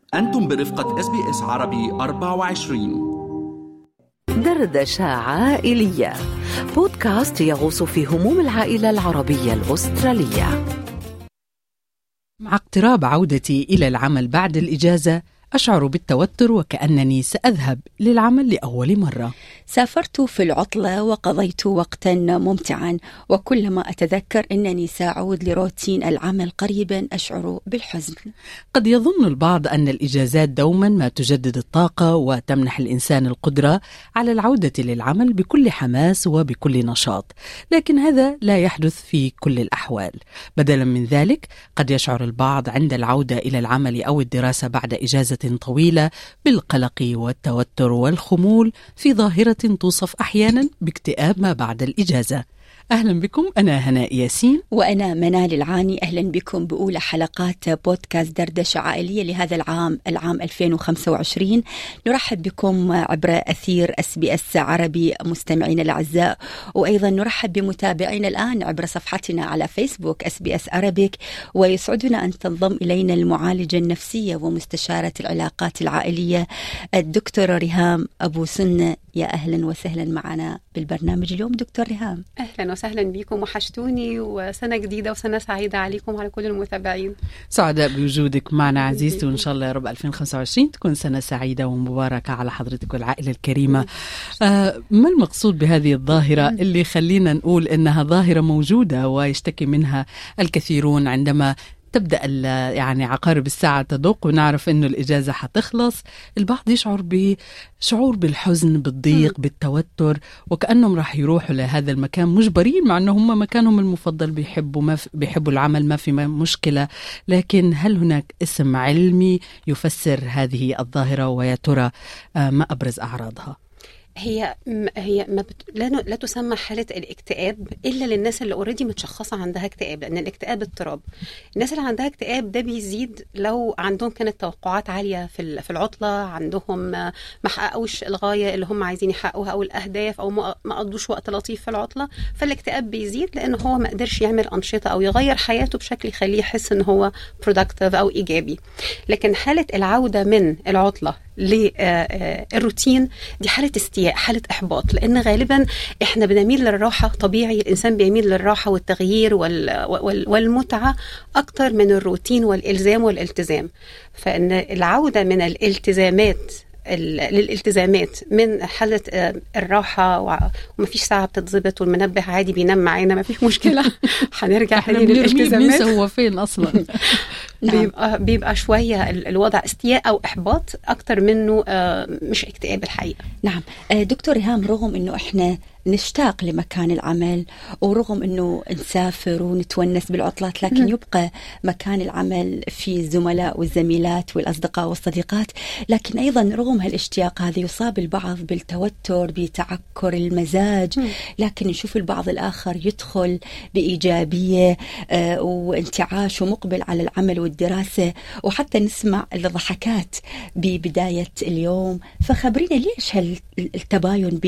أنتم برفقة اس بي اس عربي 24 دردشة عائلية بودكاست يغوص في هموم العائلة العربية الأسترالية مع اقتراب عودتي إلى العمل بعد الإجازة أشعر بالتوتر وكأنني سأذهب للعمل لأول مرة سافرت في العطلة وقضيت وقتا ممتعا وكلما أتذكر أنني سأعود لروتين العمل قريبا أشعر بالحزن قد يظن البعض أن الإجازات دوما ما تجدد الطاقة وتمنح الإنسان القدرة على العودة للعمل بكل حماس وبكل نشاط لكن هذا لا يحدث في كل الأحوال بدلا من ذلك قد يشعر البعض عند العودة إلى العمل أو الدراسة بعد إجازة طويلة بالقلق والتوتر والخمول في ظاهرة توصف أحيانا باكتئاب ما بعد الإجازة أهلا بكم أنا هناء ياسين وأنا منال العاني أهلا بكم بأولى حلقات بودكاست دردشة عائلية لهذا العام العام 2025 نرحب بكم عبر أثير اس بي اس عربي مستمعينا الأعزاء وأيضا نرحب بمتابعينا الآن عبر صفحتنا على فيسبوك اس بي اس أرابيك ويسعدنا أن تنضم إلينا المعالجة النفسية ومستشارة العلاقات العائلية الدكتورة ريهام أبو سنة يا أهلا وسهلا معنا بالبرنامج اليوم دكتور ريهام اهلا وسهلا بكم وحشتوني وسنه جديده وسنه سعيده عليكم وعلى كل المتابعين سعداء بوجودك معنا عزيزتي وإن شاء الله يا رب 2025 تكون سنة سعيدة ومباركة على حضرتك والعائلة الكريمة آه ما المقصود بهذه الظاهرة اللي خلينا نقول إنها ظاهرة موجودة ويشتكي منها الكثيرون عندما تبدا يعني عقارب الساعه تدق ونعرف انه الاجازه حتخلص البعض يشعر بشعور بالحزن بالضيق بالتوتر وكانهم راح يروحوا لهذا المكان مجبرين مع انه هم مكانهم المفضل بيحبوا ما في بيحبوا العمل ما في مشكله لكن هل هناك اسم علمي يفسر هذه الظاهره ويا ترى ما ابرز اعراضها هي هي ما بت... لا, لا تسمى حاله الاكتئاب الا للناس اللي اوريدي متشخصه عندها اكتئاب لان الاكتئاب اضطراب الناس اللي عندها اكتئاب ده بيزيد لو عندهم كانت توقعات عاليه في في العطله عندهم ما حققوش الغايه اللي هم عايزين يحققوها او الاهداف او ما قضوش وقت لطيف في العطله فالاكتئاب بيزيد لان هو ما قدرش يعمل انشطه او يغير حياته بشكل يخليه يحس ان هو برودكتيف او ايجابي لكن حاله العوده من العطله للروتين دي حاله استياء حاله احباط لان غالبا احنا بنميل للراحه طبيعي الانسان بيميل للراحه والتغيير والمتعه اكتر من الروتين والالزام والالتزام فان العوده من الالتزامات للالتزامات من حالة الراحة ومفيش ساعة بتتظبط والمنبه عادي بينام معانا مفيش مشكلة هنرجع تاني للالتزامات هو فين أصلا نعم. بيبقى بيبقى شويه الوضع استياء او احباط اكتر منه مش اكتئاب الحقيقه نعم دكتور ريهام رغم انه احنا نشتاق لمكان العمل ورغم انه نسافر ونتونس بالعطلات لكن م. يبقى مكان العمل في الزملاء والزميلات والاصدقاء والصديقات لكن ايضا رغم هالاشتياق هذا يصاب البعض بالتوتر بتعكر المزاج م. لكن نشوف البعض الاخر يدخل بايجابيه آه وانتعاش ومقبل على العمل والدراسه وحتى نسمع الضحكات ببدايه اليوم فخبرينا ليش هالتباين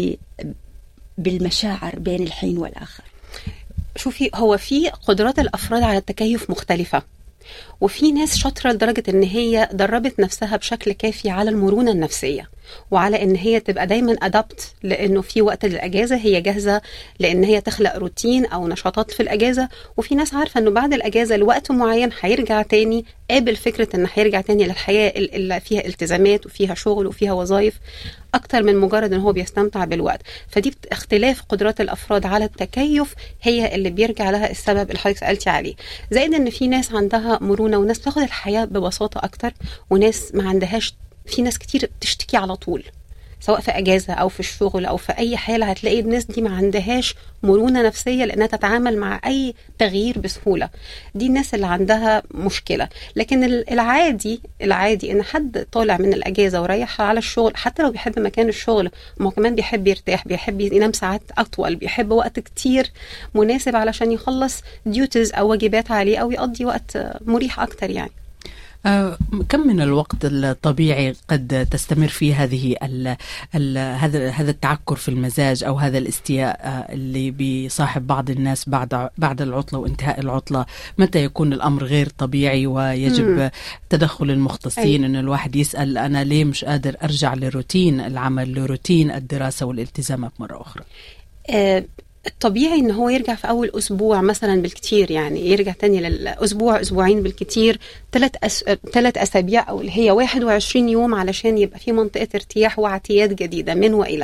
بالمشاعر بين الحين والآخر شوفي هو في قدرات الأفراد على التكيف مختلفة وفي ناس شاطرة لدرجة إن هي دربت نفسها بشكل كافي على المرونة النفسية وعلى ان هي تبقى دايما ادابت لانه في وقت الاجازه هي جاهزه لان هي تخلق روتين او نشاطات في الاجازه وفي ناس عارفه انه بعد الاجازه لوقت معين هيرجع تاني قابل فكره ان هيرجع تاني للحياه اللي فيها التزامات وفيها شغل وفيها وظائف اكتر من مجرد ان هو بيستمتع بالوقت فدي اختلاف قدرات الافراد على التكيف هي اللي بيرجع لها السبب اللي حضرتك سالتي عليه زائد ان في ناس عندها مرونه وناس بتاخد الحياه ببساطه اكتر وناس ما عندهاش في ناس كتير بتشتكي على طول سواء في اجازه او في الشغل او في اي حاله هتلاقي الناس دي ما عندهاش مرونه نفسيه لانها تتعامل مع اي تغيير بسهوله دي الناس اللي عندها مشكله لكن العادي العادي ان حد طالع من الاجازه ورايح على الشغل حتى لو بيحب مكان الشغل ما هو كمان بيحب يرتاح بيحب ينام ساعات اطول بيحب وقت كتير مناسب علشان يخلص ديوتيز او واجبات عليه او يقضي وقت مريح اكتر يعني آه، كم من الوقت الطبيعي قد تستمر فيه هذه ال ال هذا هذا التعكر في المزاج او هذا الاستياء آه، اللي بيصاحب بعض الناس بعد بعد العطله وانتهاء العطله متى يكون الامر غير طبيعي ويجب مم. تدخل المختصين ان الواحد يسال انا ليه مش قادر ارجع لروتين العمل لروتين الدراسه والالتزامات مره اخرى آه، الطبيعي ان هو يرجع في اول اسبوع مثلا بالكتير يعني يرجع تاني للاسبوع اسبوعين بالكتير ثلاث أس... ثلاث اسابيع او اللي هي 21 يوم علشان يبقى في منطقه ارتياح واعتياد جديده من والى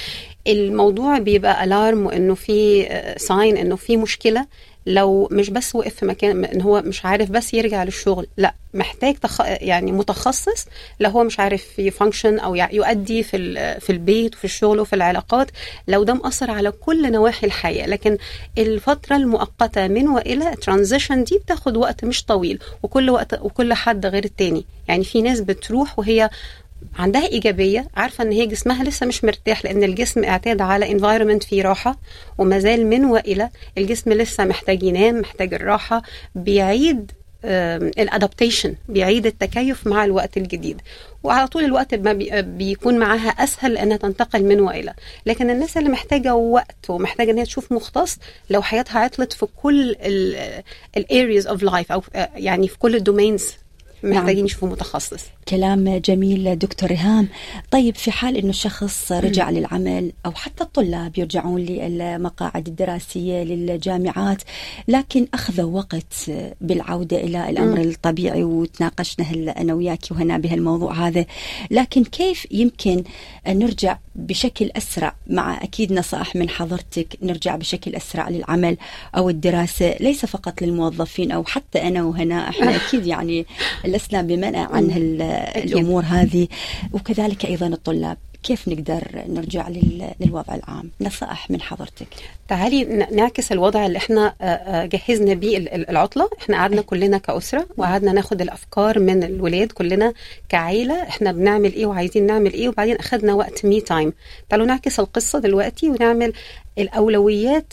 الموضوع بيبقى الارم وانه في ساين انه في مشكله لو مش بس وقف في مكان ان هو مش عارف بس يرجع للشغل لا محتاج تخ... يعني متخصص لو هو مش عارف يفانكشن او يع- يؤدي في ال... في البيت وفي الشغل وفي العلاقات لو ده مأثر على كل نواحي الحياه لكن الفتره المؤقته من والى الترانزيشن دي بتاخد وقت مش طويل وكل وقت وكل حد غير التاني يعني في ناس بتروح وهي عندها ايجابيه عارفه ان هي جسمها لسه مش مرتاح لان الجسم اعتاد على انفايرمنت فيه راحه وما من والى الجسم لسه محتاج ينام محتاج الراحه بيعيد الادابتيشن بيعيد التكيف مع الوقت الجديد وعلى طول الوقت ما بي- بيكون معاها اسهل انها تنتقل من والى لكن الناس اللي محتاجه وقت ومحتاجه ان هي تشوف مختص لو حياتها عطلت في كل الارياز اوف لايف او آه، يعني في كل الدومينز محتاجين يشوفوا متخصص كلام جميل دكتور ريهام طيب في حال انه الشخص رجع للعمل او حتى الطلاب يرجعون للمقاعد الدراسيه للجامعات لكن اخذوا وقت بالعوده الى الامر مم. الطبيعي وتناقشنا هل انا وياك وهنا بهالموضوع هذا لكن كيف يمكن نرجع بشكل اسرع مع اكيد نصائح من حضرتك نرجع بشكل اسرع للعمل او الدراسه ليس فقط للموظفين او حتى انا وهنا احنا اكيد يعني لسنا بمنع عن هال- الامور هذه وكذلك ايضا الطلاب كيف نقدر نرجع لل- للوضع العام نصائح من حضرتك تعالي ن- نعكس الوضع اللي احنا آه، آه، جهزنا بيه ال- ال- العطله احنا قعدنا كلنا كأسرة وقعدنا ناخد الافكار من الولاد كلنا كعيله احنا بنعمل ايه وعايزين نعمل ايه وبعدين اخدنا وقت مي تايم تعالوا نعكس القصه دلوقتي ونعمل الاولويات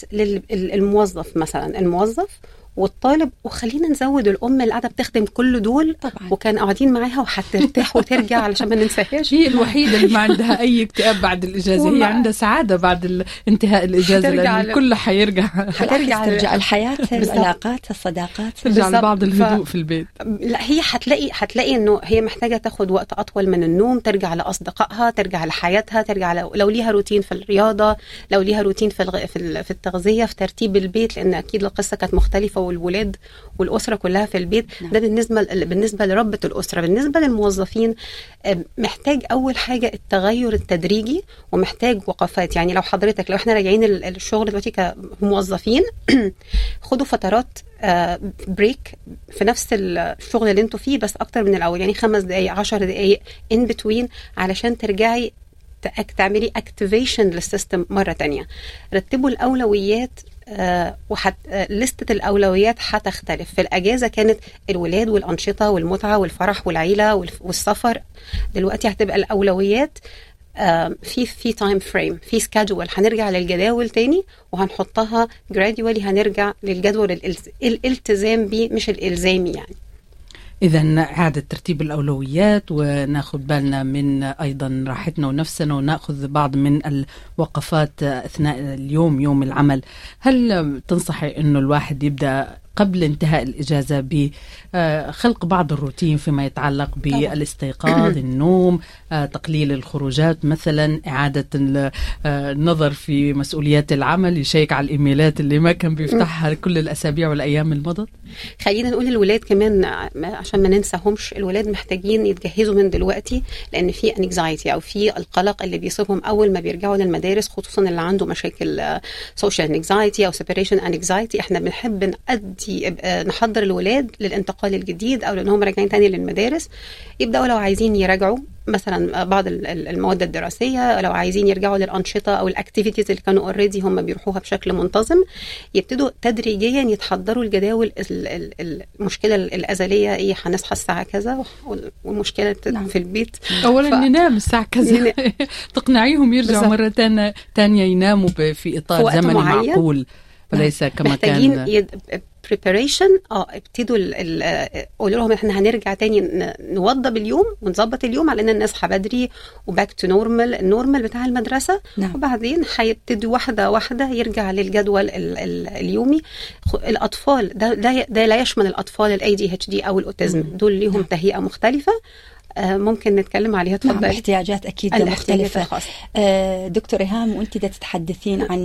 للموظف مثلا الموظف والطالب وخلينا نزود الام اللي قاعده بتخدم كل دول طبعا وكان قاعدين معاها وهترتاح وترجع علشان ما ننساهاش هي الوحيده اللي ما عندها اي اكتئاب بعد الاجازه هي وما- عندها سعاده بعد ال- انتهاء الاجازه هترجع لان ل- الكل حيرجع هترجع ترجع الحياه بالظبط. العلاقات الصداقات ترجع بالظبط. لبعض ف- الهدوء في البيت لا هي هتلاقي هتلاقي انه هي محتاجه تاخد وقت اطول من النوم ترجع لاصدقائها ترجع لحياتها ترجع لو, لو ليها روتين في الرياضه لو ليها روتين في الغ... في, ال... في التغذيه في ترتيب البيت لان اكيد القصه كانت مختلفه والولاد والاسره كلها في البيت نعم. ده بالنسبه ل... بالنسبه لربه الاسره بالنسبه للموظفين آم، محتاج اول حاجه التغير التدريجي ومحتاج وقفات يعني لو حضرتك لو احنا راجعين ال- الشغل دلوقتي كموظفين خدوا فترات آه، بريك في نفس الشغل اللي انتوا فيه بس اكتر من الاول يعني خمس دقائق عشر دقائق ان بتوين علشان ترجعي تأك- تعملي اكتيفيشن للسيستم مره تانية رتبوا الاولويات آه وحت آه لستة الأولويات هتختلف في الأجازة كانت الولاد والأنشطة والمتعة والفرح والعيلة والف- والسفر دلوقتي هتبقى الأولويات آه، في في تايم فريم في سكادجول هنرجع للجداول تاني وهنحطها جراديولي هنرجع للجدول الالز- الالتزام بيه مش الالزامي يعني إذا إعادة ترتيب الأولويات وناخذ بالنا من أيضا راحتنا ونفسنا وناخذ بعض من الوقفات أثناء اليوم يوم العمل هل تنصحي أنه الواحد يبدأ قبل انتهاء الإجازة بخلق بعض الروتين فيما يتعلق بالاستيقاظ النوم آه، تقليل الخروجات مثلا إعادة ال- آه، النظر في مسؤوليات العمل يشيك على الإيميلات اللي ما كان بيفتحها كل الأسابيع والأيام اللي مضت خلينا نقول الولاد كمان ع- عشان ما ننساهمش الولاد محتاجين يتجهزوا من دلوقتي لان في انكزايتي او في القلق اللي بيصيبهم اول ما بيرجعوا للمدارس خصوصا اللي عنده مشاكل سوشيال انكزايتي او سيبريشن انكزايتي احنا بنحب نأدي آه، نحضر الولاد للانتقال الجديد او لانهم راجعين تاني للمدارس يبداوا لو عايزين يراجعوا مثلا بعض ال- ال- المواد الدراسيه لو عايزين يرجعوا للانشطه او الاكتيفيتيز اللي كانوا اوريدي هم بيروحوها بشكل منتظم يبتدوا تدريجيا يتحضروا الجداول ال- ال- المشكله الازليه ايه هنصحى الساعه كذا وال- والمشكله نعم. في البيت اولا ف- ننام الساعه كذا ننام. تقنعيهم يرجعوا بالظبط. مره تانية, تانية يناموا ب- في اطار في وقت زمني معين. معقول وليس كما محتاجين كان يد... preparation اه ابتدوا ال... ال... قولوا لهم احنا هنرجع تاني ن... نوضب اليوم ونظبط اليوم على ان نصحى بدري وباك تو نورمال النورمال بتاع المدرسه نعم. وبعدين هيبتدوا واحده واحده يرجع للجدول ال... ال... اليومي خ- الاطفال ده ده, ده لا يشمل الاطفال الاي دي اتش دي او الاوتيزم دول ليهم تهيئه مختلفه آه ممكن نتكلم عليها نعم اتفضلي احتياجات اكيد الاحتياجات مختلفه الخاصة. آه، دكتور ايهام وانت دا تتحدثين عن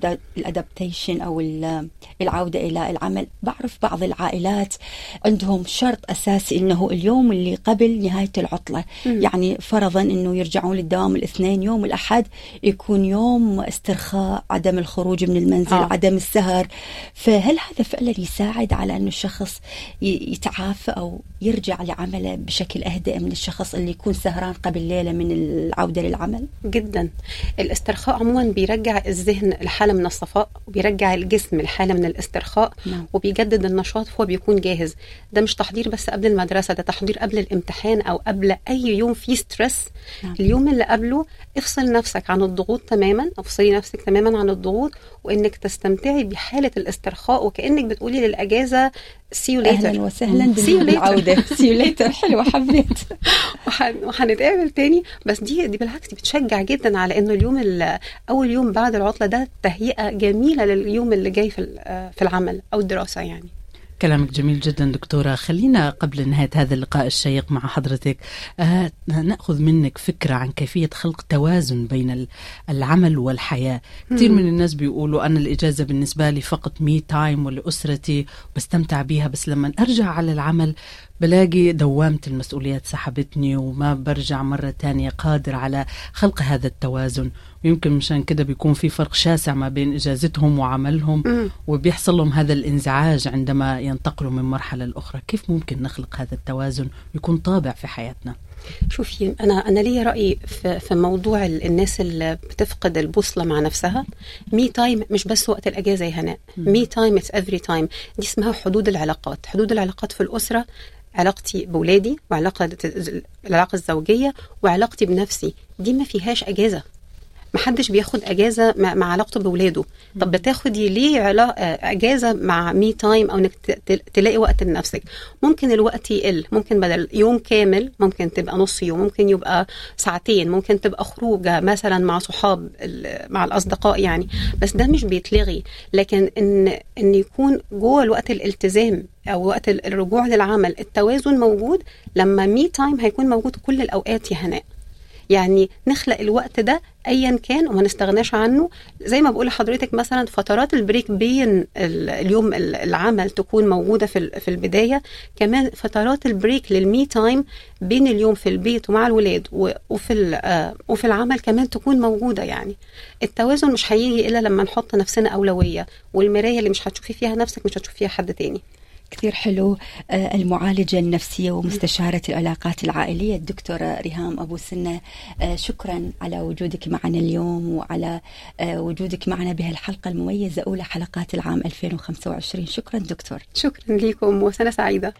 الادابتيشن او ال- العوده الى العمل بعرف بعض العائلات عندهم شرط اساسي انه اليوم اللي قبل نهايه العطله مم. يعني فرضا انه يرجعون للدوام الاثنين يوم الاحد يكون يوم استرخاء عدم الخروج من المنزل آه. عدم السهر فهل هذا فعلا يساعد على انه الشخص ي- يتعافى او يرجع لعمله بشكل اهدى من الشخص اللي يكون سهران قبل ليله من العوده للعمل جدا الاسترخاء عموما بيرجع الذهن لحاله من الصفاء وبيرجع الجسم لحاله من الاسترخاء نعم. وبيجدد النشاط فهو بيكون جاهز ده مش تحضير بس قبل المدرسه ده تحضير قبل الامتحان او قبل اي يوم فيه ستريس نعم. اليوم اللي قبله افصل نفسك عن الضغوط تماما افصلي نفسك تماما عن الضغوط وانك تستمتعي بحاله الاسترخاء وكانك بتقولي للاجازه see you later اهلا وسهلا See you later. بالعوده سي ليتر حلوه حبيت وح- وهنتقابل تاني بس دي دي بالعكس دي بتشجع جدا على انه اليوم ال- اول يوم بعد العطله ده تهيئه جميله لليوم اللي جاي في ال- في العمل او الدراسه يعني كلامك جميل جدا دكتورة خلينا قبل نهاية هذا اللقاء الشيق مع حضرتك آه نأخذ منك فكرة عن كيفية خلق توازن بين ال- العمل والحياة كثير من الناس بيقولوا أنا الإجازة بالنسبة لي فقط مي تايم ولأسرتي بستمتع بيها بس لما أرجع على العمل بلاقي دوامة المسؤوليات سحبتني وما برجع مرة تانية قادر على خلق هذا التوازن ويمكن مشان كده بيكون في فرق شاسع ما بين إجازتهم وعملهم مم. وبيحصل لهم هذا الانزعاج عندما ينتقلوا من مرحلة لأخرى كيف ممكن نخلق هذا التوازن ويكون طابع في حياتنا شوفي انا انا ليا راي في, في موضوع ال- الناس اللي بتفقد البوصله مع نفسها مي تايم مش بس وقت الاجازه يا هناء مي تايم اتس افري تايم دي اسمها حدود العلاقات حدود العلاقات في الاسره علاقتي بولادي وعلاقه العلاقه الزوجيه وعلاقتي بنفسي دي ما فيهاش اجازه محدش بياخد اجازه مع, مع علاقته باولاده طب بتاخدي ليه علا... آه، اجازه مع مي تايم او انك ت- ت- تلاقي وقت لنفسك ممكن الوقت يقل ممكن بدل يوم كامل ممكن تبقى نص يوم ممكن يبقى ساعتين ممكن تبقى خروجه مثلا مع صحاب ال- مع الاصدقاء يعني بس ده مش بيتلغي لكن ان ان يكون جوه الوقت الالتزام او وقت ال- الرجوع للعمل التوازن موجود لما مي تايم هيكون موجود كل الاوقات يا هناء يعني نخلق الوقت ده ايا كان وما نستغناش عنه زي ما بقول لحضرتك مثلا فترات البريك بين ال- اليوم ال- العمل تكون موجوده في ال- في البدايه كمان فترات البريك للمي تايم بين اليوم في البيت ومع الولاد و- وفي ال- آه، وفي العمل كمان تكون موجوده يعني التوازن مش هيجي الا لما نحط نفسنا اولويه والمرايه اللي مش هتشوفي فيها نفسك مش هتشوفي فيها حد تاني كثير حلو آه، المعالجة النفسية ومستشارة العلاقات العائلية الدكتورة ريهام أبو سنة آه، شكرا على وجودك معنا اليوم وعلى آه، وجودك معنا بهالحلقة المميزة أولى حلقات العام 2025 شكرا دكتور شكرا ليكم وسنه سعيده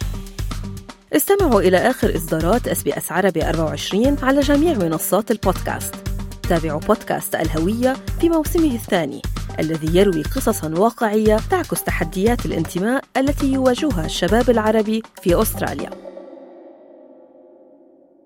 استمعوا إلى آخر إصدارات اس بي اس عربي 24 على جميع منصات البودكاست. تابعوا بودكاست الهوية في موسمه الثاني الذي يروي قصصا واقعية تعكس تحديات الانتماء التي يواجهها الشباب العربي في أستراليا.